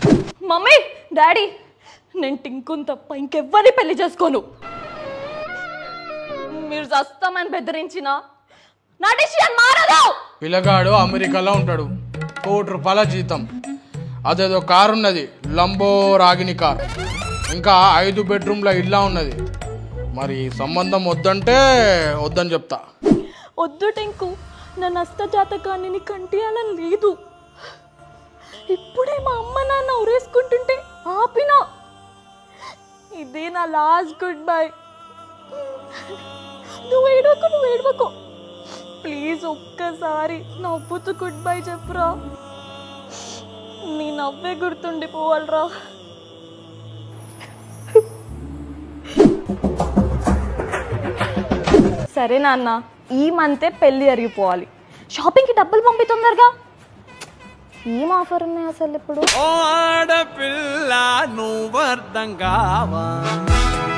mummy daddy నేను టింకుని తప్ప ఇంకెవ్వరిని పెళ్లి చేసుకోను మీరు చస్తామని బెదిరించిన నా డిసిషన్ మారదు పిల్లగాడు అమెరికాలో ఉంటాడు కోటి రూపాయల జీతం అదేదో కారు ఉన్నది లంబో రాగిని కార్ ఇంకా ఐదు బెడ్రూమ్ల ఇల్లా ఉన్నది మరి సంబంధం వద్దంటే వద్దని చెప్తా వద్దు టింకు నా నష్ట జాతకాన్ని నీ కంటియాలని లేదు ఇప్పుడే మా అమ్మ నాన్న ఉరేసుకుంటుంటే ఆపినా ఇదే నా లాస్ట్ గుడ్ బై నువ్వు ఏడవకు నువ్వు ఏడవకు ప్లీజ్ ఒక్కసారి నవ్వుతూ గుడ్ బై చెప్పురా నీ నవ్వే గుర్తుండిపోవాలరా సరే నాన్న ఈ మంతే పెళ్ళి జరిగిపోవాలి షాపింగ్కి డబ్బులు పంపి తొందరగా ఏం ఆఫర్ ఉన్నాయి అసలు ఇప్పుడు ఓ ఆడపిల్ల నువ్వు అర్థం కావా